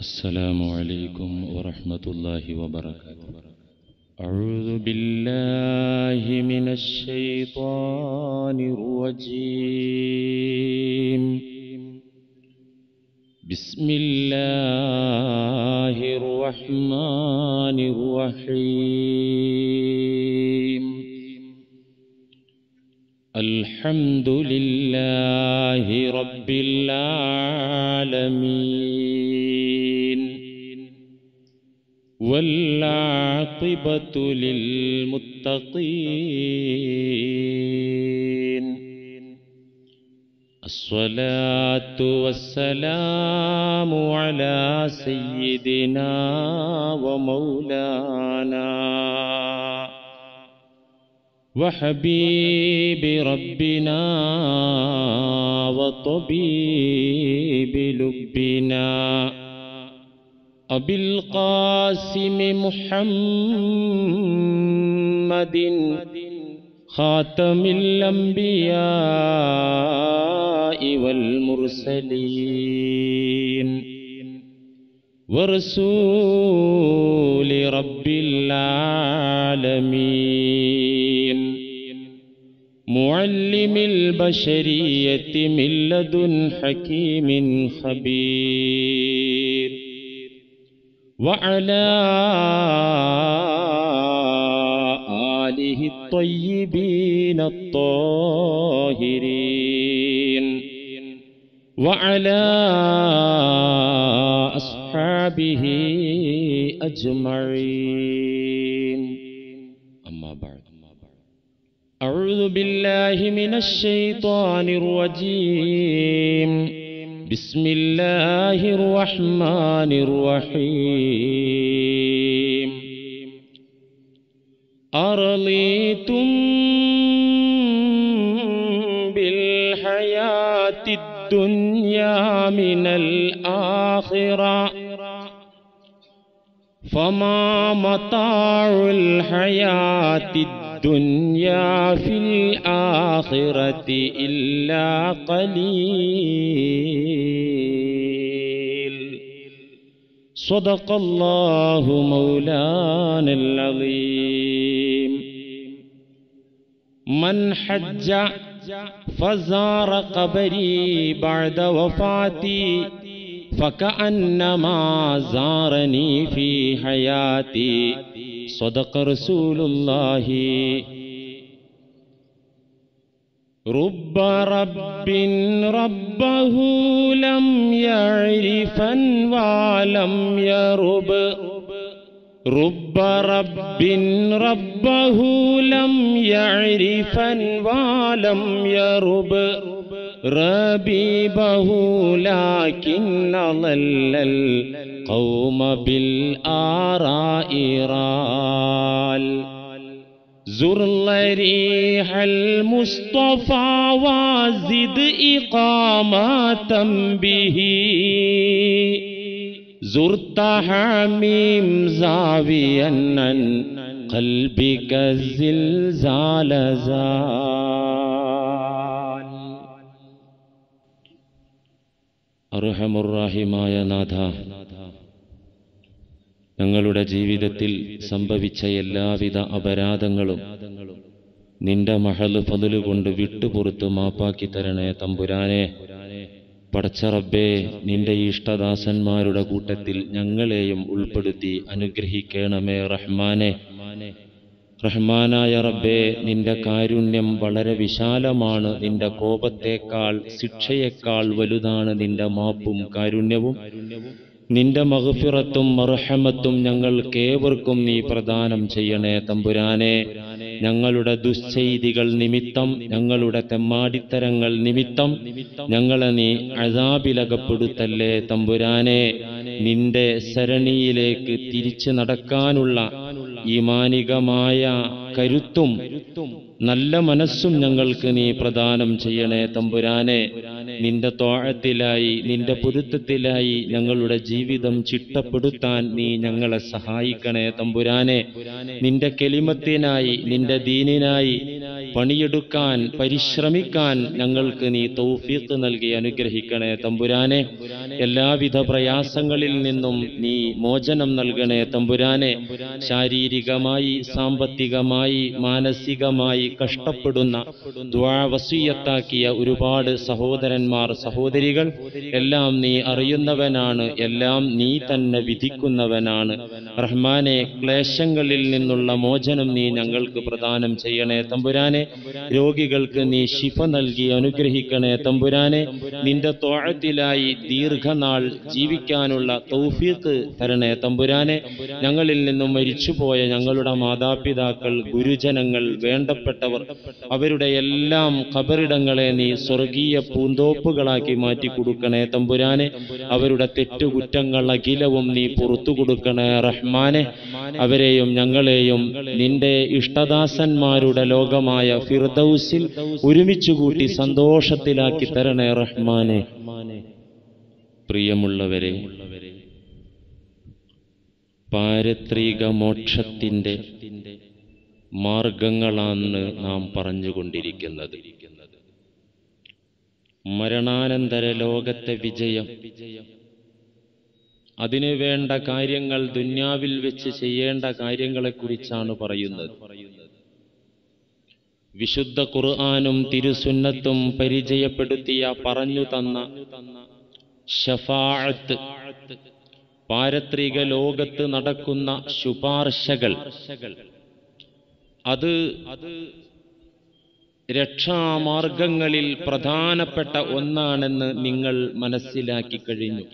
السلام عليكم ورحمة الله وبركاته أعوذ بالله من الشيطان الرجيم بسم الله الرحمن الرحيم الحمد لله رب العالمين والعاقبة للمتقين الصلاة والسلام على سيدنا ومولانا وحبيب ربنا وطبيب لبنا أبي القاسم محمد خاتم الأنبياء والمرسلين ورسول رب العالمين معلم البشرية من لدن حكيم خبير وعلى آله الطيبين الطاهرين وعلى أصحابه أجمعين أما بعد أعوذ بالله من الشيطان الرجيم بسم الله الرحمن الرحيم أرضيتم بالحياة الدنيا من الآخرة فما متاع الحياة الدنيا في الآخرة إلا قليل صدق الله مولانا العظيم من حج فزار قبري بعد وفاتي فكأنما زارني في حياتي صدق رسول الله رب رب ربه لم يعرفا ولم يرب رب رب ربه لم يعرفا ولم يرب ربيبه لكن ضل القوم بالآراء رال زر ريح المصطفى وزد إقامة به زرت حميم زاويا عن قلبك الزلزال زال അർഹമുറാഹിമായ നാഥ ഞങ്ങളുടെ ജീവിതത്തിൽ സംഭവിച്ച എല്ലാവിധ അപരാധങ്ങളും നിന്റെ മഹല് ഫതില് കൊണ്ട് വിട്ടുപുറത്ത് മാപ്പാക്കി തരണേ തമ്പുരാനെ പടച്ചറബേ നിന്റെ ഇഷ്ടദാസന്മാരുടെ കൂട്ടത്തിൽ ഞങ്ങളെയും ഉൾപ്പെടുത്തി അനുഗ്രഹിക്കണമേ റഹ്മാനെ റഹ്മാനായ റബ്ബേ നിന്റെ കാരുണ്യം വളരെ വിശാലമാണ് നിന്റെ കോപത്തേക്കാൾ ശിക്ഷയേക്കാൾ വലുതാണ് നിന്റെ മാപ്പും കാരുണ്യവും നിന്റെ മഹഫിറത്തും മർഹമത്തും ഞങ്ങൾക്കേവർക്കും നീ പ്രദാനം ചെയ്യണേ തമ്പുരാനെ ഞങ്ങളുടെ ദുശ്ചെയ്തികൾ നിമിത്തം ഞങ്ങളുടെ തെമ്മാടിത്തരങ്ങൾ നിമിത്തം ഞങ്ങളെ നീ അഴാബിലകപ്പെടുത്തല്ലേ തമ്പുരാനെ നിന്റെ സരണിയിലേക്ക് തിരിച്ചു നടക്കാനുള്ള ഈമാനികമായ കരുത്തും നല്ല മനസ്സും ഞങ്ങൾക്ക് നീ പ്രദാനം ചെയ്യണേ തമ്പുരാനെ നിന്റെ തോഴത്തിലായി നിന്റെ പൊരുത്തത്തിലായി ഞങ്ങളുടെ ജീവിതം ചിട്ടപ്പെടുത്താൻ നീ ഞങ്ങളെ സഹായിക്കണേ തമ്പുരാനെ നിന്റെ കെളിമത്തിനായി നിന്റെ ദീനിനായി പണിയെടുക്കാൻ പരിശ്രമിക്കാൻ ഞങ്ങൾക്ക് നീ തൗഫീഖ് നൽകി അനുഗ്രഹിക്കണേ തമ്പുരാനെ എല്ലാവിധ പ്രയാസങ്ങളിൽ നിന്നും നീ മോചനം നൽകണേ തമ്പുരാനെ ശാരീരികമായി സാമ്പത്തികമായി മാനസികമായി കഷ്ടപ്പെടുന്ന ദ്വാവസീയത്താക്കിയ ഒരുപാട് സഹോദരന്മാർ സഹോദരികൾ എല്ലാം നീ അറിയുന്നവനാണ് എല്ലാം നീ തന്നെ വിധിക്കുന്നവനാണ് റഹ്മാനെ ക്ലേശങ്ങളിൽ നിന്നുള്ള മോചനം നീ ഞങ്ങൾക്ക് പ്രദാനം ചെയ്യണേ തമ്പുരാനെ രോഗികൾക്ക് നീ ശിഫ നൽകി അനുഗ്രഹിക്കണേ തമ്പുരാനെ നിന്റെ തോഴത്തിലായി ദീർഘനാൾ ജീവിക്കാനുള്ള തൗഫീഖ് തരണേ തമ്പുരാനെ ഞങ്ങളിൽ നിന്നും മരിച്ചുപോയ ഞങ്ങളുടെ മാതാപിതാക്കൾ ഗുരുജനങ്ങൾ വേണ്ടപ്പെട്ടവർ അവരുടെ എല്ലാം ഖബറിടങ്ങളെ നീ സ്വർഗീയ പൂന്തോപ്പുകളാക്കി മാറ്റി കൊടുക്കണേ തമ്പുരാനെ അവരുടെ തെറ്റുകുറ്റങ്ങൾ അഖിലവും നീ പുറത്തു കൊടുക്കണേ റഹ്മാനെ അവരെയും ഞങ്ങളെയും നിന്റെ ഇഷ്ടദാസന്മാരുടെ ലോകമായ ഫിർദൌസിൽ ഒരുമിച്ച് കൂട്ടി സന്തോഷത്തിലാക്കി തരണേ റഹ്മാനെ പ്രിയമുള്ളവരെ പാരത്രിക മോക്ഷത്തിൻ്റെ മാർഗങ്ങളാണ് നാം പറഞ്ഞുകൊണ്ടിരിക്കുന്നത് മരണാനന്തര ലോകത്തെ വിജയം അതിനു വേണ്ട കാര്യങ്ങൾ ദുന്യാവിൽ വെച്ച് ചെയ്യേണ്ട കാര്യങ്ങളെക്കുറിച്ചാണ് പറയുന്നത് വിശുദ്ധ ഖുർആാനും തിരുസുന്നത്തും പരിചയപ്പെടുത്തിയ പറഞ്ഞു തന്ന ഷഫാഅത്ത് പാരത്രിക ലോകത്ത് നടക്കുന്ന ശുപാർശകൾ അത് രക്ഷാമാർഗങ്ങളിൽ പ്രധാനപ്പെട്ട ഒന്നാണെന്ന് നിങ്ങൾ മനസ്സിലാക്കി കഴിഞ്ഞു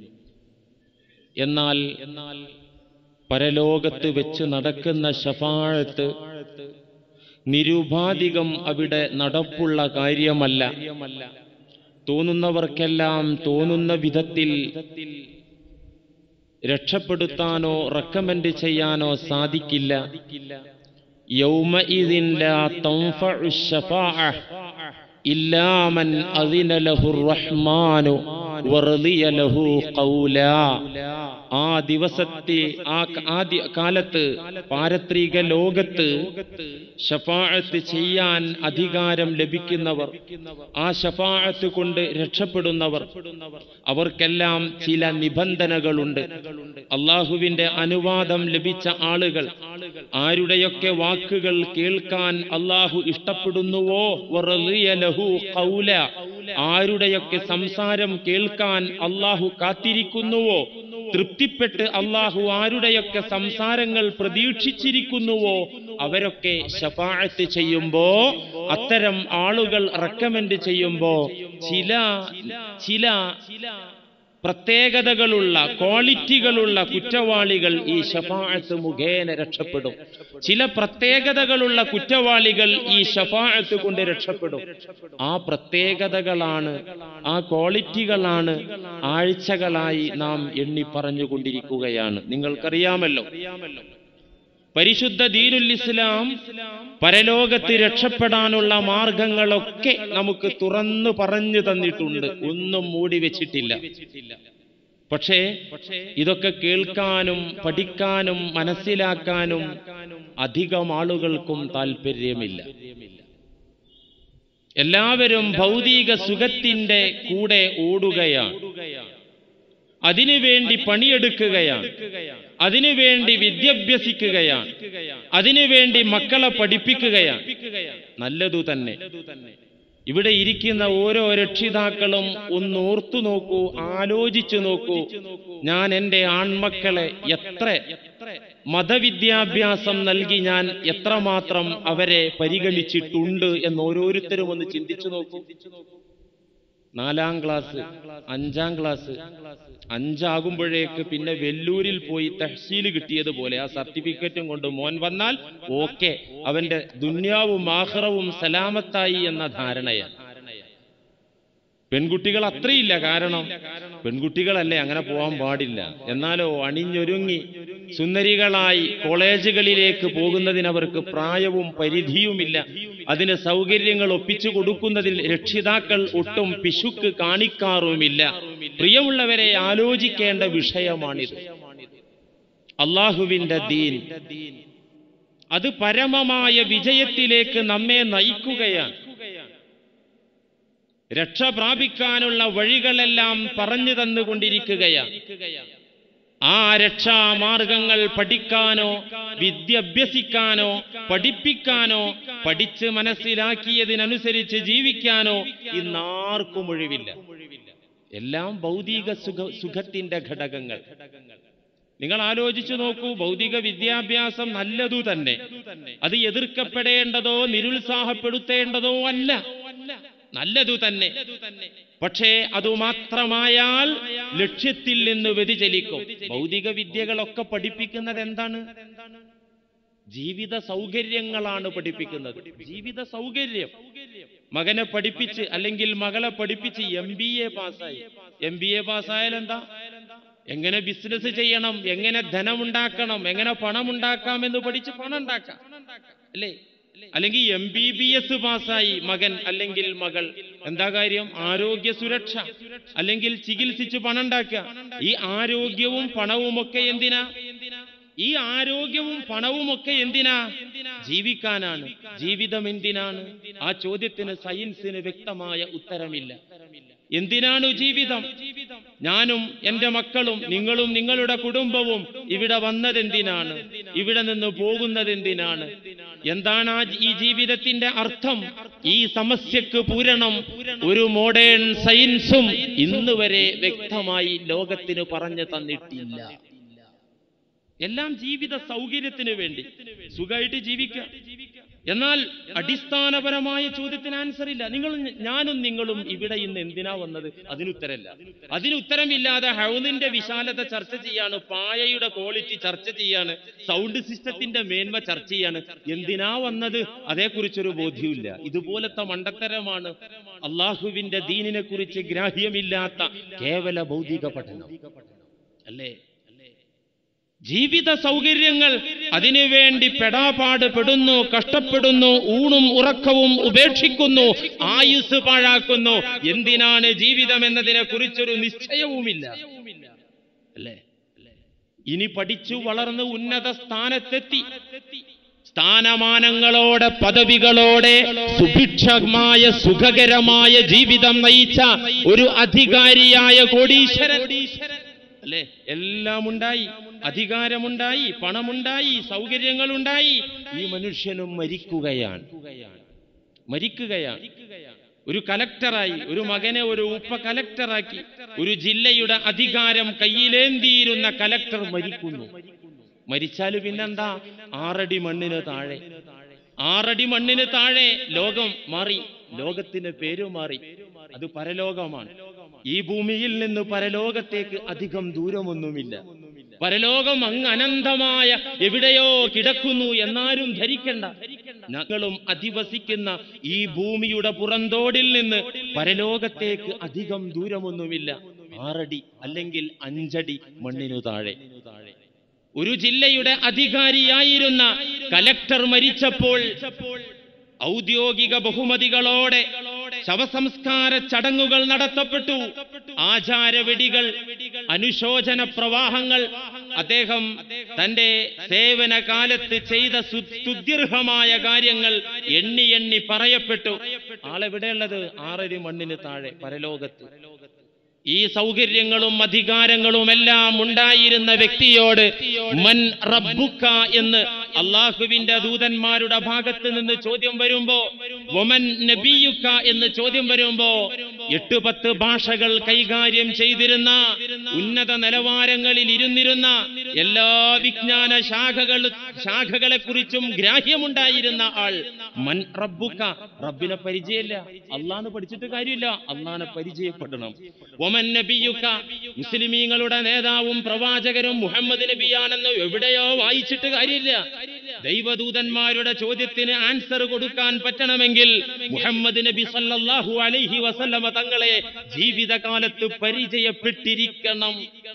എന്നാൽ പരലോകത്ത് വെച്ച് നടക്കുന്ന ശഫാഴത്ത് നിരുപാധികം അവിടെ നടപ്പുള്ള കാര്യമല്ല തോന്നുന്നവർക്കെല്ലാം തോന്നുന്ന വിധത്തിൽ രക്ഷപ്പെടുത്താനോ റെക്കമെൻഡ് ചെയ്യാനോ സാധിക്കില്ല യൗമഇദിൻ ലാ തൻഫഉ ശഫാഅ ഇല്ലാ മൻ അദിന ലഹു റഹ്മാനു വറളിയ ലഹു ഖൗലാ ആ ദിവസത്തെ ആ ആദ്യ കാലത്ത് പാരത്രിക ലോകത്ത് ഷഫാഅത്ത് ചെയ്യാൻ അധികാരം ലഭിക്കുന്നവർ ആ ഷഫാഅത്ത് കൊണ്ട് രക്ഷപ്പെടുന്നവർ അവർക്കെല്ലാം ചില നിബന്ധനകളുണ്ട് അള്ളാഹുവിന്റെ അനുവാദം ലഭിച്ച ആളുകൾ ആരുടെയൊക്കെ വാക്കുകൾ കേൾക്കാൻ അള്ളാഹു ഇഷ്ടപ്പെടുന്നുവോ വറളിയ ലഹു ഖൗല ആരുടെയൊക്കെ സംസാരം കേൾക്കാൻ അള്ളാഹു കാത്തിരിക്കുന്നുവോ തൃപ്തിപ്പെട്ട് അള്ളാഹു ആരുടെയൊക്കെ സംസാരങ്ങൾ പ്രതീക്ഷിച്ചിരിക്കുന്നുവോ അവരൊക്കെ ശഫാഅത്ത് ചെയ്യുമ്പോ അത്തരം ആളുകൾ റെക്കമെൻഡ് ചെയ്യുമ്പോ ചില ചില പ്രത്യേകതകളുള്ള ക്വാളിറ്റികളുള്ള കുറ്റവാളികൾ ഈ ഷഫാഅത്ത് മുഖേന രക്ഷപ്പെടും ചില പ്രത്യേകതകളുള്ള കുറ്റവാളികൾ ഈ ഷഫാഅത്ത് കൊണ്ട് രക്ഷപ്പെടും ആ പ്രത്യേകതകളാണ് ആ ക്വാളിറ്റികളാണ് ആഴ്ചകളായി നാം എണ്ണി പറഞ്ഞുകൊണ്ടിരിക്കുകയാണ് നിങ്ങൾക്കറിയാമല്ലോ പരിശുദ്ധ ദീനുൽ ഇസ്ലാം പരലോകത്ത് രക്ഷപ്പെടാനുള്ള മാർഗങ്ങളൊക്കെ നമുക്ക് തുറന്നു പറഞ്ഞു തന്നിട്ടുണ്ട് ഒന്നും മൂടി വെച്ചിട്ടില്ല പക്ഷേ ഇതൊക്കെ കേൾക്കാനും പഠിക്കാനും മനസ്സിലാക്കാനും അധികം ആളുകൾക്കും താല്പര്യമില്ല എല്ലാവരും ഭൗതിക സുഖത്തിന്റെ കൂടെ ഓടുകയാണ് അതിനുവേണ്ടി പണിയെടുക്കുകയാണ് അതിനുവേണ്ടി വിദ്യാഭ്യസിക്കുകയാണ് അതിനുവേണ്ടി മക്കളെ പഠിപ്പിക്കുകയാണ് നല്ലതു തന്നെ ഇവിടെ ഇരിക്കുന്ന ഓരോ രക്ഷിതാക്കളും ഒന്ന് ഓർത്തു നോക്കൂ ആലോചിച്ചു നോക്കൂ ഞാൻ എൻ്റെ ആൺമക്കളെ എത്ര മതവിദ്യാഭ്യാസം നൽകി ഞാൻ എത്രമാത്രം അവരെ പരിഗണിച്ചിട്ടുണ്ട് എന്ന് ഓരോരുത്തരും ഒന്ന് ചിന്തിച്ചു നോക്കൂ നാലാം ക്ലാസ് അഞ്ചാം ക്ലാസ് അഞ്ചാകുമ്പോഴേക്ക് പിന്നെ വെല്ലൂരിൽ പോയി തഹ്സീൽ കിട്ടിയതുപോലെ ആ സർട്ടിഫിക്കറ്റും കൊണ്ട് മോൻ വന്നാൽ ഓക്കെ അവന്റെ ദുന്യാവും ആഹ്റവും സലാമത്തായി എന്ന ധാരണയാണ് പെൺകുട്ടികൾ അത്രയില്ല കാരണം പെൺകുട്ടികളല്ലേ അങ്ങനെ പോകാൻ പാടില്ല എന്നാലോ അണിഞ്ഞൊരുങ്ങി സുന്ദരികളായി കോളേജുകളിലേക്ക് പോകുന്നതിന് അവർക്ക് പ്രായവും പരിധിയുമില്ല അതിന് സൗകര്യങ്ങൾ ഒപ്പിച്ചു കൊടുക്കുന്നതിൽ രക്ഷിതാക്കൾ ഒട്ടും പിശുക്ക് കാണിക്കാറുമില്ല പ്രിയമുള്ളവരെ ആലോചിക്കേണ്ട വിഷയമാണിത് അള്ളാഹുവിന്റെ ദീൻ അത് പരമമായ വിജയത്തിലേക്ക് നമ്മെ നയിക്കുകയാണ് രക്ഷ പ്രാപിക്കാനുള്ള വഴികളെല്ലാം പറഞ്ഞു തന്നുകൊണ്ടിരിക്കുകയാണ് ആ രക്ഷാമാർഗങ്ങൾ പഠിക്കാനോ വിദ്യാഭ്യസിക്കാനോ പഠിപ്പിക്കാനോ പഠിച്ച് മനസ്സിലാക്കിയതിനനുസരിച്ച് ജീവിക്കാനോ ഇന്നാർക്കും ഒഴിവില്ല എല്ലാം ഭൗതിക സുഖ സുഖത്തിന്റെ ഘടകങ്ങൾ നിങ്ങൾ ആലോചിച്ചു നോക്കൂ ഭൗതിക വിദ്യാഭ്യാസം നല്ലതു തന്നെ അത് എതിർക്കപ്പെടേണ്ടതോ നിരുത്സാഹപ്പെടുത്തേണ്ടതോ അല്ല നല്ലതു തന്നെ പക്ഷേ അത് മാത്രമായാൽ ലക്ഷ്യത്തിൽ നിന്ന് വ്യതിചലിക്കും ഭൗതിക വിദ്യകളൊക്കെ പഠിപ്പിക്കുന്നത് എന്താണ് ജീവിത സൗകര്യങ്ങളാണ് പഠിപ്പിക്കുന്നത് ജീവിത സൗകര്യം മകനെ പഠിപ്പിച്ച് അല്ലെങ്കിൽ മകളെ പഠിപ്പിച്ച് എം ബി എ പാസ്സായി എം ബി എ പാസ്സായാൽ എന്താ എങ്ങനെ ബിസിനസ് ചെയ്യണം എങ്ങനെ ധനമുണ്ടാക്കണം എങ്ങനെ പണം ഉണ്ടാക്കാം എന്ന് പഠിച്ച് പണം ഉണ്ടാക്കാം അല്ലേ അല്ലെങ്കിൽ എം ബി ബി എസ് പാസ്സായി മകൻ അല്ലെങ്കിൽ മകൾ എന്താ കാര്യം ആരോഗ്യ സുരക്ഷ അല്ലെങ്കിൽ ചികിത്സിച്ച് പണം ഉണ്ടാക്കുക ഈ ആരോഗ്യവും പണവും ഒക്കെ എന്തിനാ ഈ ആരോഗ്യവും പണവും ഒക്കെ എന്തിനാ ജീവിക്കാനാണ് ജീവിതം എന്തിനാണ് ആ ചോദ്യത്തിന് സയൻസിന് വ്യക്തമായ ഉത്തരമില്ല എന്തിനാണ് ജീവിതം ഞാനും എന്റെ മക്കളും നിങ്ങളും നിങ്ങളുടെ കുടുംബവും ഇവിടെ വന്നതെന്തിനാണ് ഇവിടെ നിന്ന് പോകുന്നത് എന്തിനാണ് എന്താണ് ആ ഈ ജീവിതത്തിന്റെ അർത്ഥം ഈ സമസ്യക്ക് പൂരണം ഒരു മോഡേൺ സയൻസും ഇന്ന് വരെ വ്യക്തമായി ലോകത്തിന് പറഞ്ഞു തന്നിട്ടില്ല എല്ലാം ജീവിത സൗകര്യത്തിന് വേണ്ടി സുഖമായിട്ട് ജീവിക്കുക എന്നാൽ അടിസ്ഥാനപരമായ ചോദ്യത്തിന് ആൻസർ ഇല്ല നിങ്ങൾ ഞാനും നിങ്ങളും ഇവിടെ ഇന്ന് എന്തിനാ വന്നത് അതിനുത്തരല്ല അതിനുത്തരമില്ലാതെ ഹൗദിന്റെ വിശാലത ചർച്ച ചെയ്യാണ് പായയുടെ ക്വാളിറ്റി ചർച്ച ചെയ്യാണ് സൗണ്ട് സിസ്റ്റത്തിന്റെ മേന്മ ചർച്ച ചെയ്യാണ് എന്തിനാ വന്നത് അതേക്കുറിച്ചൊരു ബോധ്യമില്ല ഇതുപോലത്തെ മണ്ടത്തരമാണ് അള്ളാഹുവിന്റെ ദീനിനെ കുറിച്ച് ഗ്രാഹ്യമില്ലാത്ത കേവല ഭൗതിക പഠനം അല്ലേ ജീവിത സൗകര്യങ്ങൾ അതിനുവേണ്ടി പെടാപാട് പെടുന്നു കഷ്ടപ്പെടുന്നു ഊണും ഉറക്കവും ഉപേക്ഷിക്കുന്നു ആയുസ് പാഴാക്കുന്നു എന്തിനാണ് ജീവിതം എന്നതിനെ കുറിച്ചൊരു നിശ്ചയവുമില്ല അല്ലേ ഇനി പഠിച്ചു വളർന്ന് ഉന്നത സ്ഥാനത്തെത്തി സ്ഥാനമാനങ്ങളോടെ പദവികളോടെ സുഭിക്ഷമായ സുഖകരമായ ജീവിതം നയിച്ച ഒരു അധികാരിയായ കോടീശ്വരൻ അല്ലേ എല്ലാം ഉണ്ടായി അധികാരമുണ്ടായി പണമുണ്ടായി സൗകര്യങ്ങളുണ്ടായി ഈ മനുഷ്യനും മരിക്കുകയാണ് മരിക്കുകയാണ് ഒരു കലക്ടറായി ഒരു മകനെ ഒരു ഉപ കലക്ടറാക്കി ഒരു ജില്ലയുടെ അധികാരം കയ്യിലേന്തിയിരുന്ന കലക്ടർ മരിക്കുന്നു മരിച്ചാൽ പിന്നെന്താ ആറടി മണ്ണിന് താഴെ ആറടി മണ്ണിന് താഴെ ലോകം മാറി ലോകത്തിന് പേരു മാറി അത് പരലോകമാണ് ഈ ഭൂമിയിൽ നിന്ന് പരലോകത്തേക്ക് അധികം ദൂരമൊന്നുമില്ല പരലോകം അങ്ങ് അനന്തമായ എവിടെയോ കിടക്കുന്നു എന്നാരും ധരിക്കണ്ട ഞങ്ങളും അധിവസിക്കുന്ന ഈ ഭൂമിയുടെ പുറന്തോടിൽ നിന്ന് പരലോകത്തേക്ക് അധികം ദൂരമൊന്നുമില്ല ആറടി അല്ലെങ്കിൽ അഞ്ചടി മണ്ണിനു താഴെ ഒരു ജില്ലയുടെ അധികാരിയായിരുന്ന കലക്ടർ മരിച്ചപ്പോൾ ഔദ്യോഗിക ബഹുമതികളോടെ ശവസംസ്കാര ചടങ്ങുകൾ നടത്തപ്പെട്ടു ആചാരവെടികൾ അനുശോചന പ്രവാഹങ്ങൾ അദ്ദേഹം തന്റെ സേവന കാലത്ത് ചെയ്ത സു- സ്തുത്യർഹമായ കാര്യങ്ങൾ എണ്ണി എണ്ണി പറയപ്പെട്ടു ആളെവിടെയുള്ളത് ആറരി മണ്ണിന് താഴെ പരലോകത്ത് ഈ സൗകര്യങ്ങളും അധികാരങ്ങളും എല്ലാം ഉണ്ടായിരുന്ന വ്യക്തിയോട് മൻ റബ്ബുക്ക എന്ന് അള്ളാഹുവിന്റെ ദൂതന്മാരുടെ ഭാഗത്ത് നിന്ന് ചോദ്യം വരുമ്പോ ഒമൻ നബിയുക്ക എന്ന് ചോദ്യം വരുമ്പോ എട്ട് പത്ത് ഭാഷകൾ കൈകാര്യം ചെയ്തിരുന്ന ഉന്നത നിലവാരങ്ങളിൽ ഇരുന്നിരുന്ന എല്ലാ വിജ്ഞാന ശാഖകൾ ശാഖകളെ കുറിച്ചും ഗ്രാഹ്യമുണ്ടായിരുന്ന ആൾ മൻ റബ്ബുക്ക റബ്ബിനെ പരിചയമില്ല അള്ളാന്ന് പഠിച്ചിട്ട് കാര്യമില്ല അള്ളാനെ പരിചയപ്പെടണം ഒമൻ നബിയുക്ക മുസ്ലിമീങ്ങളുടെ നേതാവും പ്രവാചകരും മുഹമ്മദ് നബിയാണെന്ന് എവിടെയോ വായിച്ചിട്ട് കാര്യമില്ല ദൈവദൂതന്മാരുടെ ചോദ്യത്തിന് ആൻസർ കൊടുക്കാൻ പറ്റണമെങ്കിൽ മുഹമ്മദ് നബി സല്ലല്ലാഹു അലൈഹി വസല്ലമ തങ്ങളെ ജീവിതകാലത്ത് പരിചയപ്പെട്ടിരിക്കണം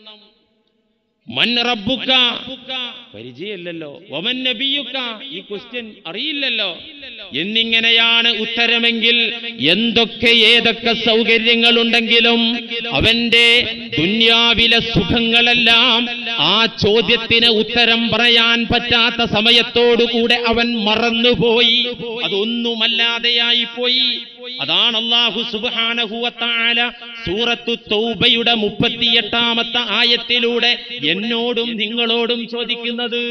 മൻ റബ്ബുക്ക പരിചയമില്ലല്ലോ ഒമൻ നബിയുക്ക ഈ ക്വസ്റ്റ്യൻ അറിയില്ലല്ലോ എന്നിങ്ങനെയാണ് ഉത്തരമെങ്കിൽ എന്തൊക്കെ ഏതൊക്കെ സൗകര്യങ്ങളുണ്ടെങ്കിലും അവന്റെ ദുന്യാവിലെ സുഖങ്ങളെല്ലാം ആ ചോദ്യത്തിന് ഉത്തരം പറയാൻ പറ്റാത്ത സമയത്തോടുകൂടെ അവൻ മറന്നുപോയി അതൊന്നുമല്ലാതെയായി പോയി അതാണ് അള്ളാഹു സുബാനഹുവത്താല സൂറത്തു തൗബയുടെ മുപ്പത്തിയെട്ടാമത്തെ ആയത്തിലൂടെ എന്നോടും നിങ്ങളോടും ചോദിക്കുന്നത്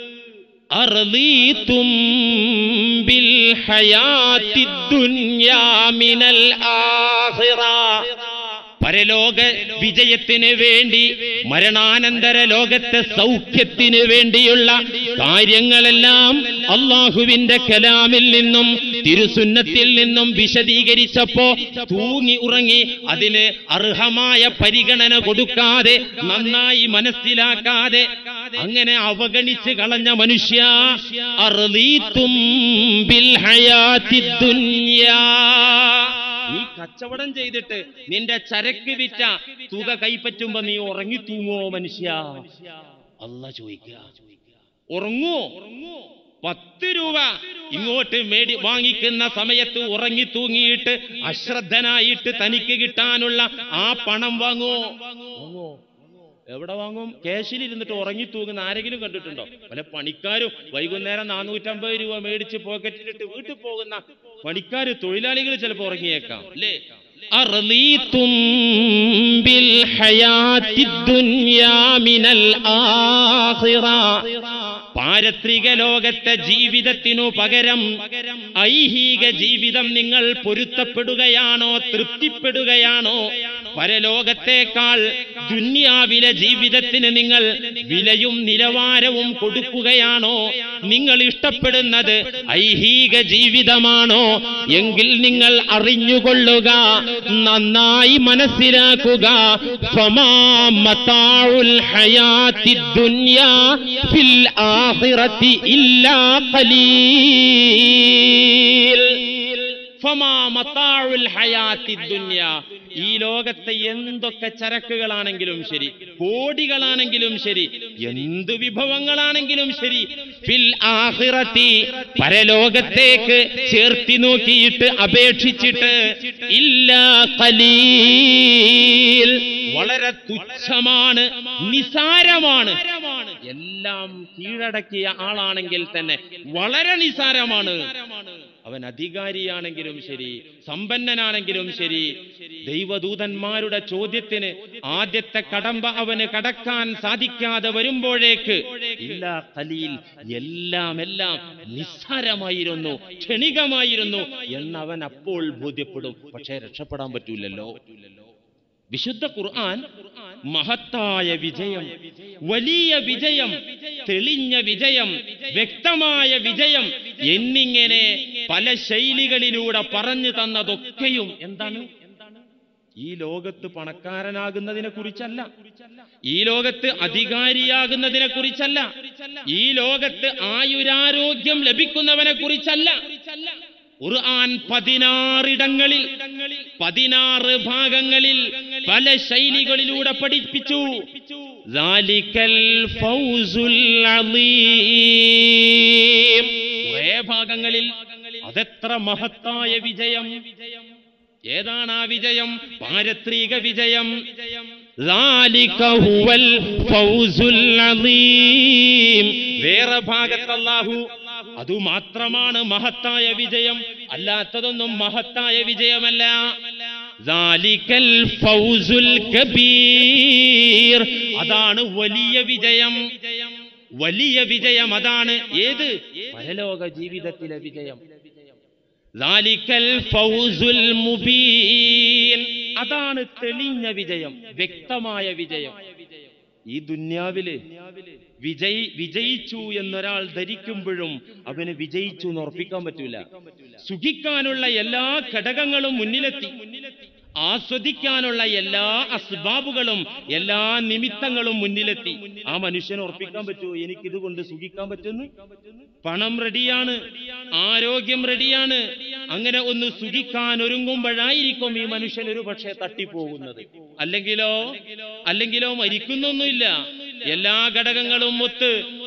അർളീതും ബിൽ ഹയാത്തി ദുനിയാ മിനൽ ആഖിറ പരലോക വിജയത്തിന് വേണ്ടി മരണാനന്തര ലോകത്തെ സൗഖ്യത്തിന് വേണ്ടിയുള്ള കാര്യങ്ങളെല്ലാം അള്ളാഹുവിന്റെ കലാമിൽ നിന്നും തിരുസുന്നത്തിൽ നിന്നും വിശദീകരിച്ചപ്പോ തൂങ്ങി ഉറങ്ങി അതിന് അർഹമായ പരിഗണന കൊടുക്കാതെ നന്നായി മനസ്സിലാക്കാതെ അങ്ങനെ അവഗണിച്ച് കളഞ്ഞ മനുഷ്യ അർളീത്തും ബിൽ ഹയാത്തി ദുനിയാ നീ കച്ചവടം ചെയ്തിട്ട് നിന്റെ ചരക്ക് വിറ്റ തുക കൈപ്പറ്റുമ്പോ നീ ഉറങ്ങി തൂങ്ങോ മനുഷ്യ അല്ല ചോദിക്കുക ഉറങ്ങോ പത്ത് രൂപ ഇങ്ങോട്ട് മേടി വാങ്ങിക്കുന്ന സമയത്ത് ഉറങ്ങി തൂങ്ങിയിട്ട് അശ്രദ്ധനായിട്ട് തനിക്ക് കിട്ടാനുള്ള ആ പണം വാങ്ങുമോ വാങ്ങുമോ എവിടെ വാങ്ങും ക്യാഷിൽ ഇരുന്നിട്ട് ഉറങ്ങി തൂങ്ങുന്ന ആരെങ്കിലും കണ്ടിട്ടുണ്ടോ പല പണിക്കാരും വൈകുന്നേരം നാനൂറ്റമ്പത് രൂപ മേടിച്ച് പോക്കറ്റിലിട്ട് വീട്ടിൽ പോകുന്ന പണിക്കാര് തൊഴിലാളികൾ ചിലപ്പോൾ ഉറങ്ങിയേക്കാം അല്ലേ അർളീതും ബിൽ ഹയാത്തി ദുനിയാ മിനൽ ആഖിറ പാരത്രിക ലോകത്തെ ജീവിതത്തിനു പകരം ഐഹിക ജീവിതം നിങ്ങൾ പൊരുത്തപ്പെടുകയാണോ തൃപ്തിപ്പെടുകയാണോ പരലോകത്തേക്കാൾ ദുന്യാവിലെ ജീവിതത്തിന് നിങ്ങൾ വിലയും നിലവാരവും കൊടുക്കുകയാണോ നിങ്ങൾ ഇഷ്ടപ്പെടുന്നത് ഐഹിക ജീവിതമാണോ എങ്കിൽ നിങ്ങൾ അറിഞ്ഞുകൊള്ളുക നന്നായി മനസ്സിലാക്കുക ഫമാ മതാഉൽ ഹയാത്തി ദുനിയാ ഫിൽ ആഖിറത്തി ഇല്ലാ ഖലീൽ ഫമാ മതാഉൽ ഹയാത്തി ദുനിയാ ഈ ലോകത്തെ എന്തൊക്കെ ചരക്കുകളാണെങ്കിലും ശരി കോടികളാണെങ്കിലും ശരി എന്ത് വിഭവങ്ങളാണെങ്കിലും ശരി ഫിൽ ആഖിറത്തി പരലോകത്തേക്ക് ചേർത്തി നോക്കിയിട്ട് അപേക്ഷിച്ചിട്ട് ഇല്ല ഖലീൽ വളരെ തുച്ഛമാണ് നിസാരമാണ് എല്ലാം കീഴടക്കിയ ആളാണെങ്കിൽ തന്നെ വളരെ നിസാരമാണ് അവൻ അധികാരിയാണെങ്കിലും ശരി സമ്പന്നനാണെങ്കിലും ശരി ദൈവദൂതന്മാരുടെ ചോദ്യത്തിന് ആദ്യത്തെ കടമ്പ അവന് കടക്കാൻ സാധിക്കാതെ വരുമ്പോഴേക്ക് ഇല്ല കലീൽ എല്ലാം എല്ലാം നിസ്സാരമായിരുന്നു ക്ഷണികമായിരുന്നു എന്നവൻ അപ്പോൾ ബോധ്യപ്പെടും പക്ഷേ രക്ഷപ്പെടാൻ പറ്റൂലല്ലോ വിശുദ്ധ ഖുർആൻ മഹത്തായ വിജയം വലിയ വിജയം തെളിഞ്ഞ വിജയം വ്യക്തമായ വിജയം എന്നിങ്ങനെ പല ശൈലികളിലൂടെ പറഞ്ഞു തന്നതൊക്കെയും എന്താണ് ഈ ലോകത്ത് പണക്കാരനാകുന്നതിനെ കുറിച്ചല്ല ഈ ലോകത്ത് അധികാരിയാകുന്നതിനെ കുറിച്ചല്ല ഈ ലോകത്ത് ആയുരാരോഗ്യം ലഭിക്കുന്നവനെ കുറിച്ചല്ല ഖുർആൻ പതിനാറിടങ്ങളിൽ പതിനാറ് ഭാഗങ്ങളിൽ പല ശൈലികളിലൂടെ പഠിപ്പിച്ചു ദാലിക്കൽ ഫൗസുൽ അളീം. കുറേ ഭാഗങ്ങളിൽ അതെത്ര മഹത്തായ വിജയം ഏതാണ് ആ വിജയം പാരത്രിക വിജയം ذلك هو الفوز العظيم. വേറെ ഭാഗത്ത് അല്ലാഹു അതു മാത്രമാണ് മഹത്തായ വിജയം അല്ലാത്തതൊന്നും മഹത്തായ വിജയമല്ല ذلك الفوز الكبير. അതാണ് വലിയ വിജയം വലിയ വിജയം അതാണ് ഏത് പരലോക ജീവിതത്തിലെ വിജയം ലാലിക്കൽ ഫൗസുൽ മുബീൻ അതാണ് തെളിഞ്ഞ വിജയം വ്യക്തമായ വിജയം ഈ ദുന്യാവില് വിജയി വിജയിച്ചു എന്നൊരാൾ ധരിക്കുമ്പോഴും അവന് വിജയിച്ചു എന്ന് ഉറപ്പിക്കാൻ പറ്റൂല സുഖിക്കാനുള്ള എല്ലാ ഘടകങ്ങളും മുന്നിലെത്തി ആസ്വദിക്കാനുള്ള എല്ലാ അസ്ബാബുകളും എല്ലാ നിമിത്തങ്ങളും മുന്നിലെത്തി ആ മനുഷ്യനെ ഉറപ്പിക്കാൻ പറ്റുമോ എനിക്കിത് കൊണ്ട് സുഖിക്കാൻ പറ്റുന്നു പണം റെഡിയാണ് ആരോഗ്യം റെഡിയാണ് അങ്ങനെ ഒന്ന് സുഖിക്കാൻ ഒരുങ്ങുമ്പോഴായിരിക്കും ഈ മനുഷ്യൻ ഒരു പക്ഷേ തട്ടിപ്പോകുന്നത് അല്ലെങ്കിലോ അല്ലെങ്കിലോ മരിക്കുന്നൊന്നുമില്ല എല്ലാ ഘടകങ്ങളും ഒത്ത്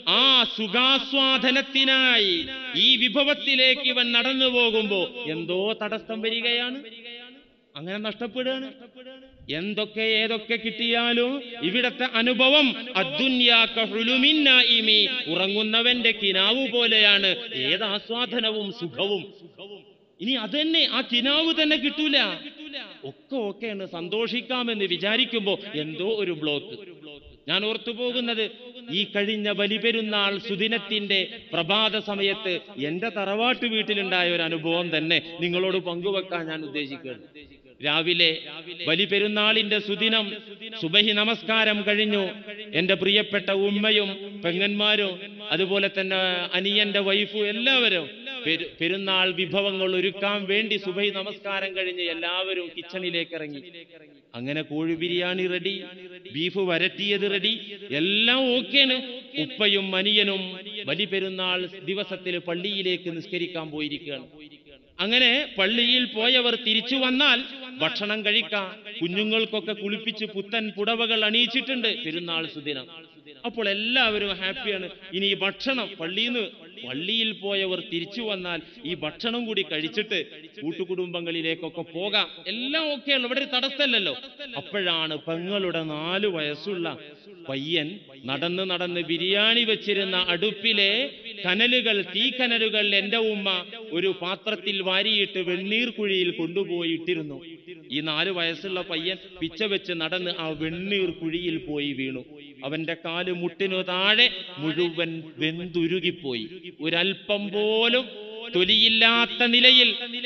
ആ സുഖാസ്വാദനത്തിനായി ഈ വിഭവത്തിലേക്ക് ഇവൻ നടന്നു പോകുമ്പോ എന്തോ തടസ്സം വരികയാണ് അങ്ങനെ നഷ്ടപ്പെടുകയാണ് എന്തൊക്കെ ഏതൊക്കെ കിട്ടിയാലും ഇവിടത്തെ അനുഭവം അദ്ദുന്യാക ഹുലുമിൻ നായിമി. ഉറങ്ങുന്നവന്റെ കിനാവ് പോലെയാണ് ഏത് ആസ്വാദനവും സുഖവും ഇനി അതന്നെ ആ കിനാവ് തന്നെ കിട്ടൂല ഒക്കെ ഒക്കെയാണ് സന്തോഷിക്കാമെന്ന് വിചാരിക്കുമ്പോ എന്തോ ഒരു ബ്ലോക്ക് ഞാൻ ഓർത്തു പോകുന്നത് ഈ കഴിഞ്ഞ ബലിപെരുന്നാൾ സുദിനത്തിന്റെ പ്രഭാത സമയത്ത് എന്റെ തറവാട്ട് വീട്ടിലുണ്ടായ ഒരു അനുഭവം തന്നെ നിങ്ങളോട് പങ്കുവെക്കാൻ ഞാൻ ഉദ്ദേശിക്കുകയാണ് രാവിലെ ബലിപെരുന്നാളിന്റെ സുദിനം സുബഹി നമസ്കാരം കഴിഞ്ഞു എന്റെ പ്രിയപ്പെട്ട ഉമ്മയും പെങ്ങന്മാരും അതുപോലെ തന്നെ അനിയന്റെ വൈഫും എല്ലാവരും പെരു- പെരുന്നാൾ വിഭവങ്ങൾ ഒരുക്കാൻ വേണ്ടി സുബഹി നമസ്കാരം കഴിഞ്ഞ് എല്ലാവരും കിച്ചണിലേക്ക് ഇറങ്ങി അങ്ങനെ കോഴി ബിരിയാണി റെഡി ബീഫ് വരട്ടിയത് റെഡി എല്ലാം ഓക്കെയാണ് ഉപ്പയും അനിയനും ബലി പെരുന്നാൾ ദിവസത്തിൽ പള്ളിയിലേക്ക് നിസ്കരിക്കാൻ പോയിരിക്കുകയാണ് അങ്ങനെ പള്ളിയിൽ പോയവർ തിരിച്ചു വന്നാൽ ഭക്ഷണം കഴിക്കാം കുഞ്ഞുങ്ങൾക്കൊക്കെ കുളിപ്പിച്ച് പുത്തൻ പുടവകൾ അണിയിച്ചിട്ടുണ്ട് പെരുന്നാൾ സുദിനം അപ്പോൾ എല്ലാവരും ഹാപ്പിയാണ് ഇനി ഈ ഭക്ഷണം പള്ളിയിൽ നിന്ന് പള്ളിയിൽ പോയവർ തിരിച്ചു വന്നാൽ ഈ ഭക്ഷണം കൂടി കഴിച്ചിട്ട് കൂട്ടുകുടുംബങ്ങളിലേക്കൊക്കെ പോകാം എല്ലാം ഓക്കെയാണ് ഇവിടെ ഒരു തടസ്സമല്ലല്ലോ അപ്പോഴാണ് പെങ്ങളുടെ നാലു വയസ്സുള്ള പയ്യൻ നടന്ന് നടന്ന് ബിരിയാണി വെച്ചിരുന്ന അടുപ്പിലെ കനലുകൾ തീക്കനലുകൾ എന്റെ ഉമ്മ ഒരു പാത്രത്തിൽ വാരിയിട്ട് വെണ്ണീർ കുഴിയിൽ കൊണ്ടുപോയി ഇട്ടിരുന്നു ഈ നാലു വയസ്സുള്ള പയ്യൻ പിച്ച വെച്ച് നടന്ന് ആ വെണ്ണീർ കുഴിയിൽ പോയി വീണു അവന്റെ കാല് മുട്ടിനു താഴെ മുഴുവൻ വെന്തുരുകിപ്പോയി ഒരൽപ്പം പോലും തൊലിയില്ലാത്ത നിലയിൽ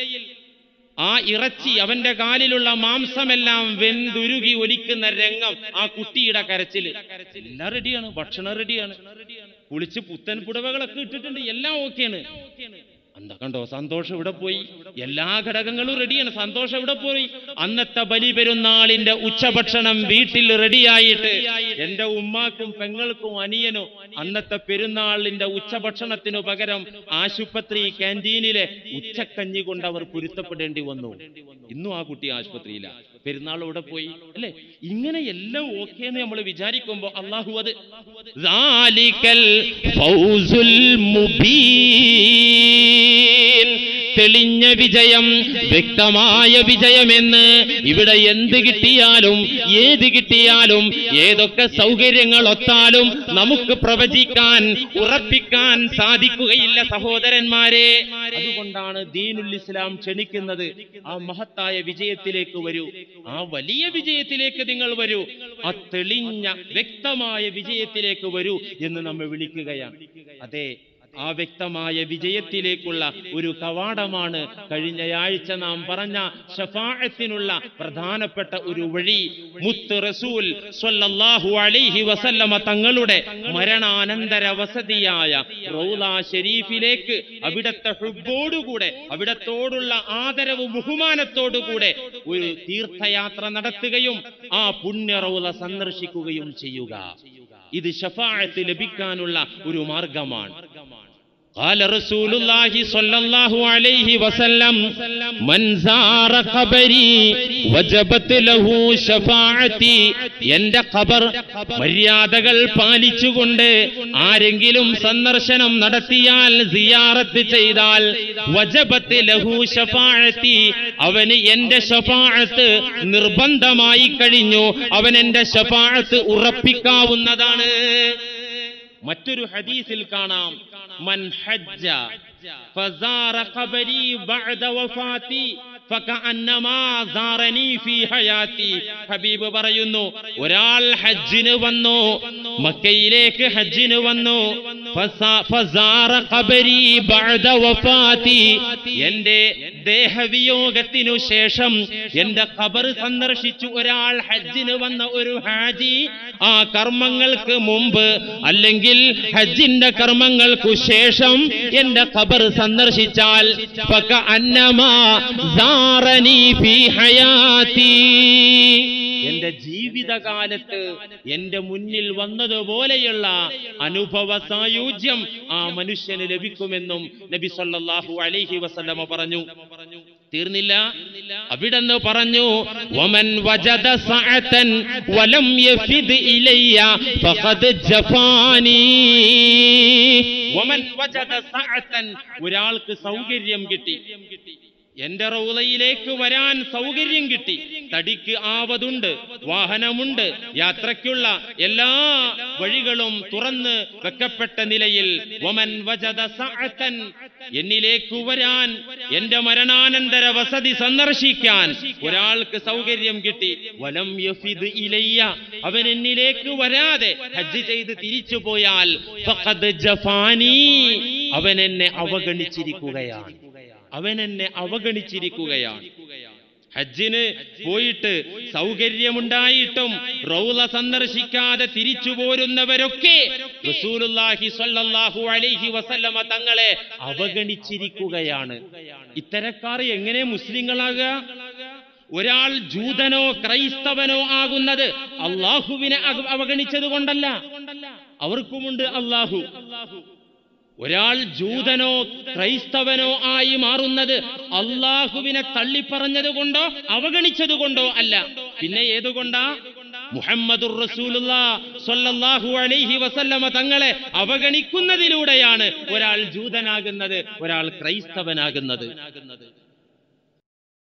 ആ ഇറച്ചി അവന്റെ കാലിലുള്ള മാംസമെല്ലാം വെന്തുരുകി ഒലിക്കുന്ന രംഗം ആ കുട്ടിയുടെ കരച്ചില് എല്ലാം റെഡിയാണ് ഭക്ഷണം റെഡിയാണ് കുളിച്ച് പുത്തൻ പുടവകളൊക്കെ ഇട്ടിട്ടുണ്ട് എല്ലാം ഓക്കെയാണ് എന്താ കണ്ടോ സന്തോഷം ഇവിടെ പോയി എല്ലാ ഘടകങ്ങളും റെഡിയാണ് സന്തോഷം ഇവിടെ പോയി അന്നത്തെ ബലി പെരുന്നാളിന്റെ ഉച്ചഭക്ഷണം വീട്ടിൽ റെഡിയായിട്ട് എന്റെ ഉമ്മാക്കും പെങ്ങൾക്കും അനിയനും അന്നത്തെ പെരുന്നാളിന്റെ ഉച്ചഭക്ഷണത്തിനു പകരം ആശുപത്രി ക്യാൻറ്റീനിലെ ഉച്ചക്കഞ്ഞി കൊണ്ട് അവർ പൊരുത്തപ്പെടേണ്ടി വന്നു ഇന്നും ആ കുട്ടി ആശുപത്രിയില്ല പെരുന്നാൾ ഇവിടെ പോയി അല്ലെ ഇങ്ങനെ എല്ലാം ഓക്കെ എന്ന് നമ്മൾ വിചാരിക്കുമ്പോ അള്ളാഹു അത് ذَلِكَ الْفَوْزُ الْمُبِينُ തെളിഞ്ഞ വിജയം വ്യക്തമായ വിജയമെന്ന് ഇവിടെ എന്ത് കിട്ടിയാലും ഏത് കിട്ടിയാലും ഏതൊക്കെ സൗകര്യങ്ങൾ ഒത്താലും നമുക്ക് പ്രവചിക്കാൻ ഉറപ്പിക്കാൻ സാധിക്കുകയില്ല സഹോദരന്മാരെ അതുകൊണ്ടാണ് ദീനുൽ ഇസ്ലാം ക്ഷണിക്കുന്നത് ആ മഹത്തായ വിജയത്തിലേക്ക് വരൂ ആ വലിയ വിജയത്തിലേക്ക് നിങ്ങൾ വരൂ ആ തെളിഞ്ഞ വ്യക്തമായ വിജയത്തിലേക്ക് വരൂ എന്ന് നമ്മെ വിളിക്കുകയാണ് അതെ ആ വ്യക്തമായ വിജയത്തിലേക്കുള്ള ഒരു കവാടമാണ് കഴിഞ്ഞയാഴ്ച നാം പറഞ്ഞ ഷഫാഅത്തിനുള്ള പ്രധാനപ്പെട്ട ഒരു വഴി മുത്ത് റസൂൽ സ്വല്ലല്ലാഹു അലൈഹി വസല്ലമ തങ്ങളുടെ മരണാനന്തര വസതിയായ റൗല ഷരീഫിലേക്ക് അവിടത്തെ ഹുബോടുകൂടെ അവിടത്തോടുള്ള ആദരവ് ബഹുമാനത്തോടുകൂടെ ഒരു തീർത്ഥയാത്ര നടത്തുകയും ആ പുണ്യ റൗല സന്ദർശിക്കുകയും ചെയ്യുക ഇത് ഷഫാഅത്ത് ലഭിക്കാനുള്ള ഒരു മാർഗമാണ് قال رسول الله صلى الله عليه وسلم من زار قبري وجبت له شفاعتي എന്റെ ഖബർ മര്യാദകൾ പാലിച്ചുകൊണ്ട് ആരെങ്കിലും സന്ദർശനം നടത്തിയാൽ സിയാറത്ത് ചെയ്താൽ വജബത്ത് ലഹു ഷഫാഅത്തി അവന് എന്റെ ഷഫാഅത്ത് നിർബന്ധമായി കഴിഞ്ഞു അവൻ എന്റെ ഷഫാഅത്ത് ഉറപ്പിക്കാവുന്നതാണ് മറ്റൊരു ഹദീസിൽ കാണാം മൻ ഹജ്ജ ഫസാറ ഖബരി ബഅദ വഫാത്തി ഫകഅന്നമാ സാറനി ഫീ ഹയാത്തി ഹബീബ് പറയുന്നു ഒരാൾ ഹജ്ജിന് വന്നു മക്കയിലേക്ക് ഹജ്ജിന് വന്നു ഫസാ- ഫസാറ ഖബരി ബഅദ വഫാത്തി എന്റെ ദേഹവിയോഗത്തിനു ശേഷം എന്റെ ഖബർ സന്ദർശിച്ചു ഒരാൾ ഹജ്ജിന് വന്ന ഒരു ഹാജി ആ കർമ്മങ്ങൾക്ക് മുമ്പ് അല്ലെങ്കിൽ ഹജ്ജിന്റെ കർമ്മങ്ങൾക്കു ശേഷം എന്റെ ഖബർ സന്ദർശിച്ചാൽ ഫക അന്നമാ സാറനി ഫീ ഹയാത്തി എന്റെ ജീവിതകാലത്ത് എന്റെ മുന്നിൽ വന്നതുപോലെയുള്ള അനുഭവ സായുജ്യം ആ മനുഷ്യന് ലഭിക്കുമെന്നും നബി സല്ലല്ലാഹു അലൈഹി വസല്ലമ പറഞ്ഞു തീർന്നില്ല അവിടെന്ന് പറഞ്ഞു വമൻ വജദ സഅതൻ വലം യഫിദ് ഇലയ്യ ഫഖദ് ജഫാനി വമൻ വജദ സഅതൻ ഒരാൾക്ക് സൗകര്യം കിട്ടി എന്റെ റൗലയിലേക്ക് വരാൻ സൗകര്യം കിട്ടി തടിക്ക് ആവതുണ്ട് വാഹനമുണ്ട് യാത്രയ്ക്കുള്ള എല്ലാ വഴികളും തുറന്ന് വെക്കപ്പെട്ട നിലയിൽ വമൻ വജദ സഅതൻ എന്നിലേക്ക് വരാൻ എന്റെ മരണാനന്തര വസതി സന്ദർശിക്കാൻ ഒരാൾക്ക് സൗകര്യം കിട്ടി വലം യഫിദ് ഇലയ്യ അവൻ എന്നിലേക്ക് വരാതെ ഹജ്ജ് ചെയ്ത് തിരിച്ചു പോയാൽ ഫഖദ് ജഫാനി അവൻ എന്നെ അവഗണിച്ചിരിക്കുകയാണ് അവൻ എന്നെ അവഗണിച്ചിരിക്കുകയാണ് ഹജ്ജിന് പോയിട്ട് സൗകര്യമുണ്ടായിട്ടും റൗല സന്ദർശിക്കാതെ തിരിച്ചു പോരുന്നവരൊക്കെ റസൂലുള്ളാഹി സ്വല്ലല്ലാഹു അലൈഹി വസല്ലമ തങ്ങളെ അവഗണിച്ചിരിക്കുകയാണ് ഇത്തരക്കാർ എങ്ങനെ മുസ്ലിങ്ങളാകുക ഒരാൾ ജൂതനോ ക്രൈസ്തവനോ ആകുന്നത് അള്ളാഹുവിനെ അക- അവഗണിച്ചത് കൊണ്ടല്ല അവർക്കുമുണ്ട് അള്ളാഹു ഒരാൾ ജൂതനോ ക്രൈസ്തവനോ ആയി മാറുന്നത് അള്ളാഹുവിനെ തള്ളിപ്പറഞ്ഞത് കൊണ്ടോ അവഗണിച്ചത് കൊണ്ടോ അല്ല പിന്നെ ഏതുകൊണ്ടാ മുഹമ്മദുർ റസൂലുള്ളാ സ്വല്ലല്ലാഹു അലൈഹി വസല്ലമ തങ്ങളെ അവഗണിക്കുന്നതിലൂടെയാണ് ഒരാൾ ജൂതനാകുന്നത് ഒരാൾ ക്രൈസ്തവനാകുന്നത്